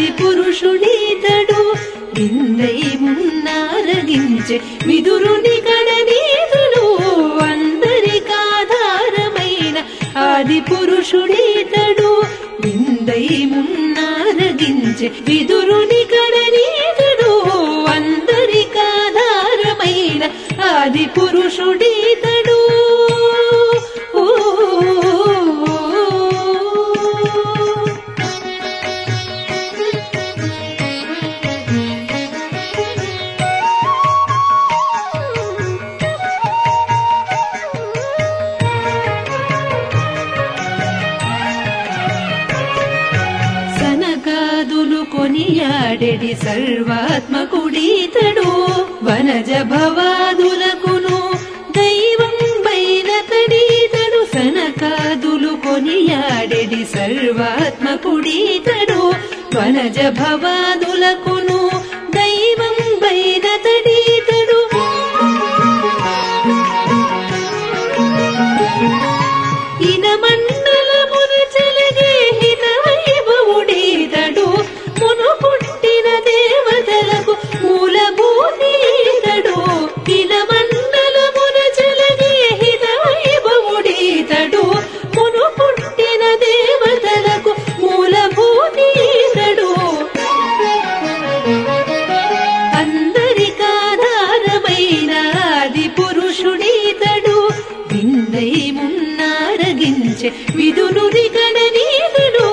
ఆది పురుషుడీతడు విందై మున్నారగించే విదురుని కడనీతుడు అందరికాధారమైన ఆది పురుషుడీతడు విందై మున్నారగించే విదురుని కడనీతుడు అందరికాధారమైన ఆది పురుషుడీతడు ఓ సనకాదులు కొనియాడెడి సర్వాత్మకుడీతడు వనజ భవాదులకును దైవం బైనతడీతడు సనకాదులు కొనియాడెడి సర్వాత్మకుడీతడు వనజ భవాదులకును దైవం బైనతడీతడు ఇనమండలమున చెలగే హితవైభవుడీతడు మును పుట్టిన దేవతలకు మూలభూతీతడు ఇనమండలమున చెలగే హితవైభవుడీతడు మును పుట్టిన దేవతలకు మూలభూతీతడు అందరికాధారమైన ఆది పురుషుడీతడు విందై మున్నారగించే విదునుని గణనీతుడు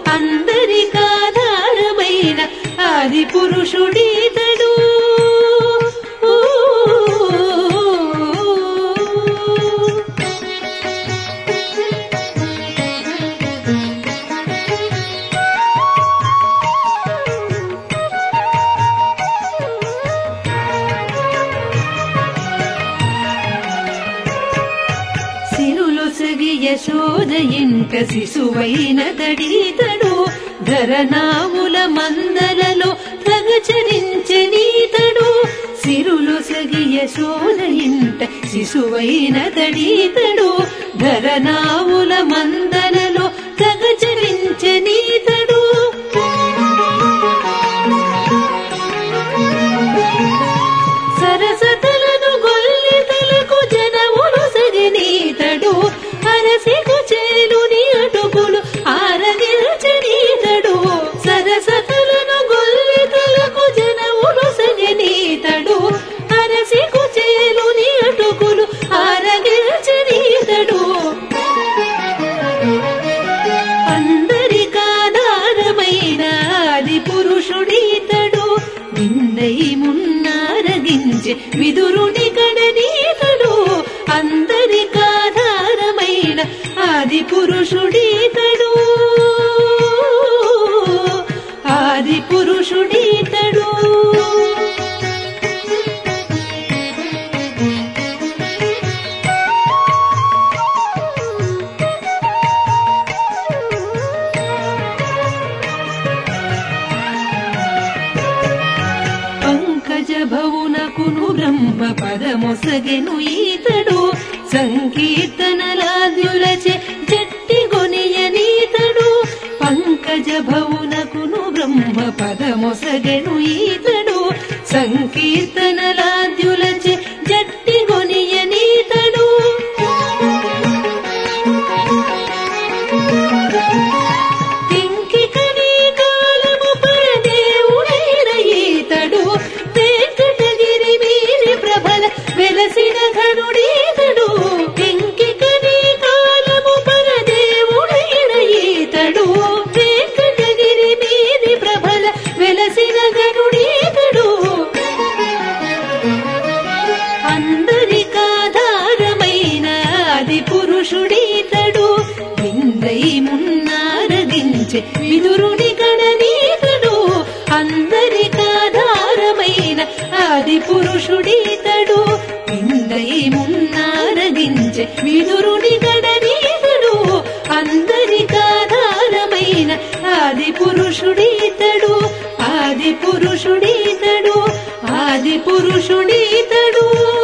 అందరికాధారమైన ఆది పురుషుడీతడు ఓ సిరులు సగి యశోద ఇంక శిశువైన తడీతడు ధరనాముల మందలలో తగచరించనీతడు సిరులు సగి యశోద ఇంట శిశువైన తడీతడు ధరనాముల మందలలో తగచరించనీతడు సరసతలను గొల్లితలకు జనములు సగనీతడు అరసికు చేలుని అటుకులు ఆరగిల్చనీతడు సరసతలను గొల్లితలకు జనములు సగనీతడు అరసికు చేలుని అటుకులు ఆరగిల్చనీతడు అందరికాధారమైన ఆది పురుషుడీతడు నిన్నై మున్నారగించే విదురుని కడనీతడు అందరికాధారమైన ఆది పురుషుడీతడు ఆది పురుషుడీతడు పంకజ భవునకును బ్రహ్మ పదమొసగెను ఈతడు సంకీర్తనలాద్యులచే జట్టి గొనియనీతడు పంకజ భవునకును బ్రహ్మ పదమొసగెను ఈతడు సంకీర్తనలాద్యులచే జట్టి గొనియనీతడు ఇంకికని కాలము పరదేవుడైన ఈతడు వెంకటగిరి మీరి ప్రభల వెలసిన ఘనుడీతడు ఇంకికని కాలము పరదేవుడైన ఈతడు వెంకటగిరి మీరి ప్రభల వెలసిన ఘనుడీతడు అందరికాధారమైన ఆది పురుషుడీతడు విందై మున్నారగించే విదురుని గణనీతడు అందరికాధారమైన ఆది పురుషుడీతడు విందై మున్నారగించే విదురుని గణనీతడు అందరికాధారమైన ఆది పురుషుడీతడు ఆది పురుషుడీతడు ఆది పురుషుడీతడు